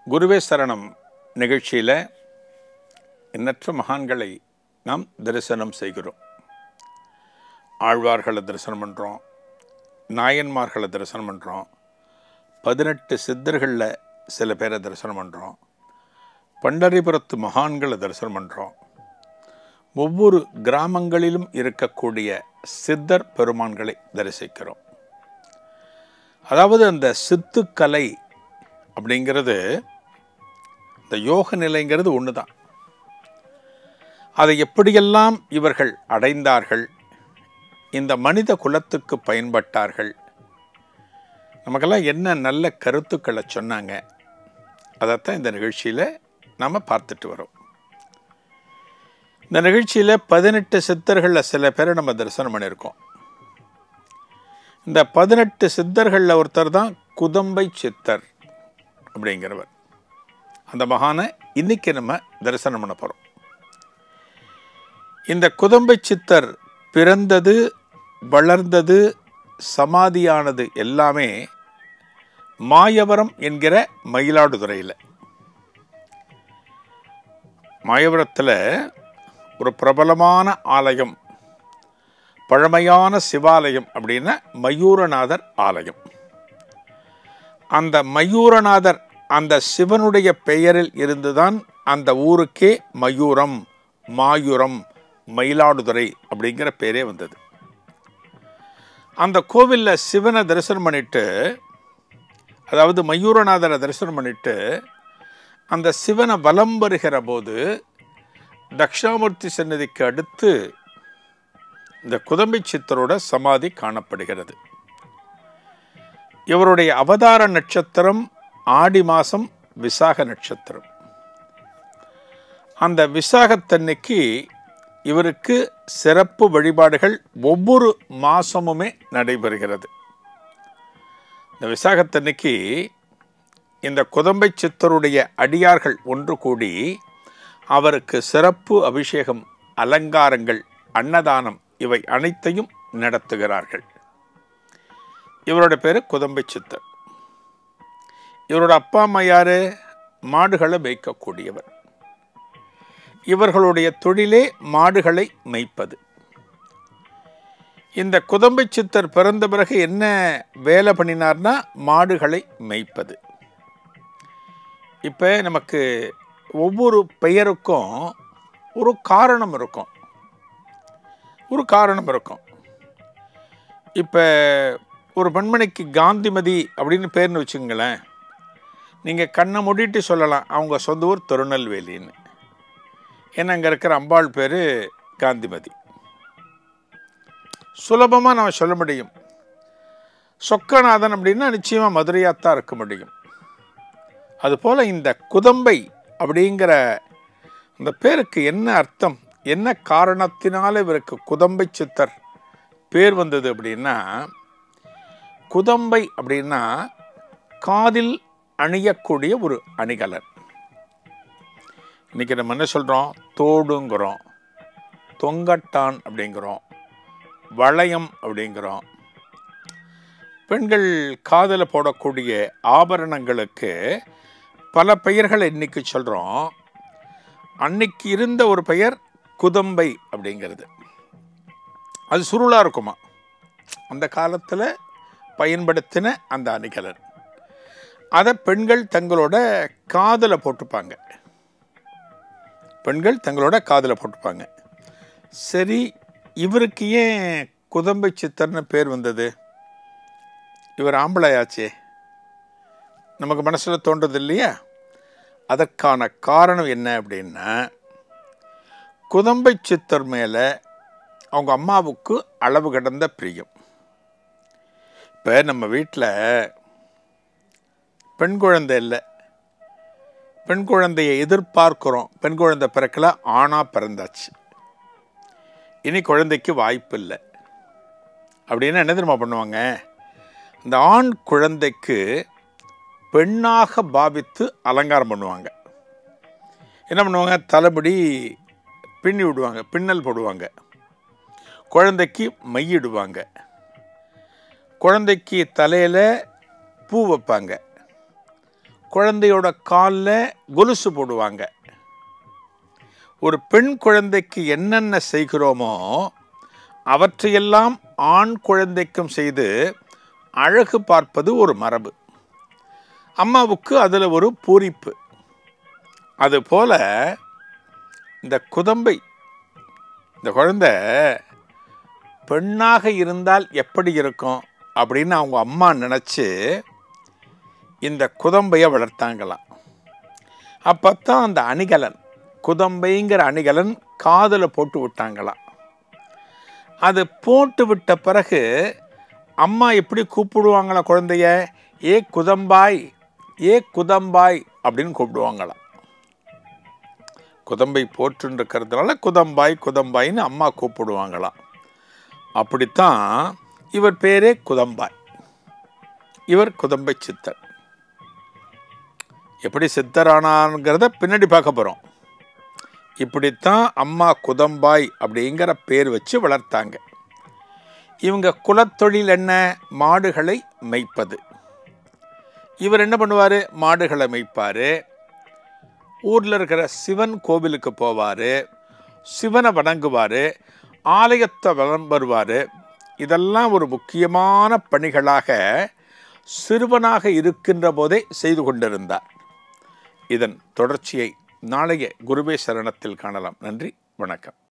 குருவே சரணம் நிகழ்ச்சியில் எண்ணற்ற மகான்களை நாம் தரிசனம் செய்கிறோம் ஆழ்வார்களை தரிசனம் பண்ணுறோம் நாயன்மார்களை தரிசனம் பண்ணுறோம் பதினெட்டு சித்தர்களில் சில பேரை தரிசனம் பண்ணுறோம் பண்டரிபுரத்து மகான்களை தரிசனம் பண்ணுறோம் ஒவ்வொரு கிராமங்களிலும் இருக்கக்கூடிய சித்தர் பெருமான்களை தரிசிக்கிறோம் அதாவது அந்த சித்துக்கலை அப்படிங்கிறது இந்த யோக நிலைங்கிறது ஒன்று தான் அதை எப்படியெல்லாம் இவர்கள் அடைந்தார்கள் இந்த மனித குலத்துக்கு பயன்பட்டார்கள் நமக்கெல்லாம் என்ன நல்ல கருத்துக்களை சொன்னாங்க அதைத்தான் இந்த நிகழ்ச்சியில் நாம் பார்த்துட்டு வரோம் இந்த நிகழ்ச்சியில் பதினெட்டு சித்தர்களில் சில பேரை நம்ம தரிசனம் பண்ணியிருக்கோம் இந்த பதினெட்டு சித்தர்களில் ஒருத்தர் தான் குதம்பை சித்தர் அப்படிங்கிறவர் அந்த மகானை இன்னைக்கு நம்ம தரிசனம் பண்ண போகிறோம் இந்த குதம்பை சித்தர் பிறந்தது வளர்ந்தது சமாதியானது எல்லாமே மாயவரம் என்கிற மயிலாடுதுறையில் மாயவரத்தில் ஒரு பிரபலமான ஆலயம் பழமையான சிவாலயம் அப்படின்னா மயூரநாதர் ஆலயம் அந்த மயூரநாதர் அந்த சிவனுடைய பெயரில் இருந்துதான் அந்த ஊருக்கே மயூரம் மாயூரம் மயிலாடுதுறை அப்படிங்கிற பேரே வந்தது அந்த கோவிலில் சிவனை தரிசனம் பண்ணிட்டு அதாவது மயூரநாதரை தரிசனம் பண்ணிட்டு அந்த சிவனை வலம் வருகிற போது தக்ஷாமூர்த்தி சன்னதிக்கு அடுத்து இந்த குதம்பை சித்தரோட சமாதி காணப்படுகிறது இவருடைய அவதார நட்சத்திரம் ஆடி மாதம் விசாக நட்சத்திரம் அந்த விசாகத்தன்னைக்கு இவருக்கு சிறப்பு வழிபாடுகள் ஒவ்வொரு மாதமுமே நடைபெறுகிறது இந்த விசாகத்தன்னைக்கு இந்த குதம்பை சித்தருடைய அடியார்கள் ஒன்று கூடி அவருக்கு சிறப்பு அபிஷேகம் அலங்காரங்கள் அன்னதானம் இவை அனைத்தையும் நடத்துகிறார்கள் இவரோட பேர் குதம்பை சித்தர் இவரோட அப்பா அம்மா யாரு மாடுகளை மேய்க்கக்கூடியவர் இவர்களுடைய தொழிலே மாடுகளை மேய்ப்பது இந்த குதம்பை சித்தர் பிறந்த பிறகு என்ன வேலை பண்ணினார்னா மாடுகளை மேய்ப்பது இப்போ நமக்கு ஒவ்வொரு பெயருக்கும் ஒரு காரணம் இருக்கும் ஒரு காரணம் இருக்கும் இப்போ ஒரு பெண்மணிக்கு காந்திமதி அப்படின்னு பேர்னு வச்சுங்களேன் நீங்கள் கண்ணை மூடிட்டு சொல்லலாம் அவங்க சொந்த ஊர் திருநெல்வேலின்னு ஏன்னா அங்கே இருக்கிற அம்பாள் பேர் காந்திமதி சுலபமாக நம்ம சொல்ல முடியும் சொக்கநாதன் அப்படின்னா நிச்சயமாக மதுரையாத்தான் இருக்க முடியும் அதுபோல் இந்த குதம்பை அப்படிங்கிற அந்த பேருக்கு என்ன அர்த்தம் என்ன காரணத்தினால இவருக்கு குதம்பை சித்தர் பேர் வந்தது அப்படின்னா குதம்பை அப்படின்னா காதில் அணியக்கூடிய ஒரு அணிகலன் இன்னைக்கு நம்ம என்ன சொல்கிறோம் தோடுங்கிறோம் தொங்கட்டான் அப்படிங்கிறோம் வளையம் அப்படிங்கிறோம் பெண்கள் காதில் போடக்கூடிய ஆபரணங்களுக்கு பல பெயர்களை இன்னைக்கு சொல்கிறோம் அன்னைக்கு இருந்த ஒரு பெயர் குதம்பை அப்படிங்கிறது அது சுருளாக இருக்குமா அந்த காலத்தில் பயன்படுத்தின அந்த அணிகலன் அதை பெண்கள் தங்களோட காதில் போட்டுப்பாங்க பெண்கள் தங்களோட காதில் போட்டுப்பாங்க சரி இவருக்கு ஏன் குதம்பை சித்தர்னு பேர் வந்தது இவர் ஆம்பளையாச்சே நமக்கு மனசில் தோன்றது இல்லையா அதற்கான காரணம் என்ன அப்படின்னா குதம்பை சித்தர் மேலே அவங்க அம்மாவுக்கு அளவு கடந்த பிரியம் இப்போ நம்ம வீட்டில் பெண் குழந்தை இல்லை பெண் குழந்தையை எதிர்பார்க்குறோம் பெண் குழந்தை பிறக்கல ஆணாக பிறந்தாச்சு இனி குழந்தைக்கு வாய்ப்பு இல்லை அப்படின்னா என்ன தெரியுமா பண்ணுவாங்க இந்த ஆண் குழந்தைக்கு பெண்ணாக பாவித்து அலங்காரம் பண்ணுவாங்க என்ன பண்ணுவாங்க தலைமுடி பின்னி விடுவாங்க பின்னல் போடுவாங்க குழந்தைக்கு மையிடுவாங்க குழந்தைக்கு தலையில் பூ வைப்பாங்க குழந்தையோட காலில் கொலுசு போடுவாங்க ஒரு பெண் குழந்தைக்கு என்னென்ன செய்கிறோமோ அவற்றையெல்லாம் ஆண் குழந்தைக்கும் செய்து அழகு பார்ப்பது ஒரு மரபு அம்மாவுக்கு அதில் ஒரு பூரிப்பு அதுபோல இந்த குதம்பை இந்த குழந்தை பெண்ணாக இருந்தால் எப்படி இருக்கும் அப்படின்னு அவங்க அம்மா நினச்சி இந்த குதம்பையை வளர்த்தாங்களாம் அப்பத்தான் அந்த அணிகலன் குதம்பைங்கிற அணிகலன் காதில் போட்டு விட்டாங்களாம் அது போட்டு விட்ட பிறகு அம்மா எப்படி கூப்பிடுவாங்களா குழந்தைய ஏ குதம்பாய் ஏ குதம்பாய் அப்படின்னு கூப்பிடுவாங்களாம் குதம்பை போட்டுருக்கிறதுனால குதம்பாய் குதம்பாய்ன்னு அம்மா கூப்பிடுவாங்களாம் அப்படித்தான் இவர் பேரே குதம்பாய் இவர் குதம்பை சித்தர் எப்படி சித்தரானாங்கிறத பின்னாடி பார்க்க போகிறோம் இப்படித்தான் அம்மா குதம்பாய் அப்படிங்கிற பேர் வச்சு வளர்த்தாங்க இவங்க குலத்தொழில் என்ன மாடுகளை மேய்ப்பது இவர் என்ன பண்ணுவார் மாடுகளை மேய்ப்பார் ஊரில் இருக்கிற சிவன் கோவிலுக்கு போவார் சிவனை வணங்குவார் ஆலயத்தை வலம் வருவார் இதெல்லாம் ஒரு முக்கியமான பணிகளாக சிறுவனாக இருக்கின்ற போதே செய்து கொண்டிருந்தார் இதன் தொடர்ச்சியை நாளைய குருவே சரணத்தில் காணலாம் நன்றி வணக்கம்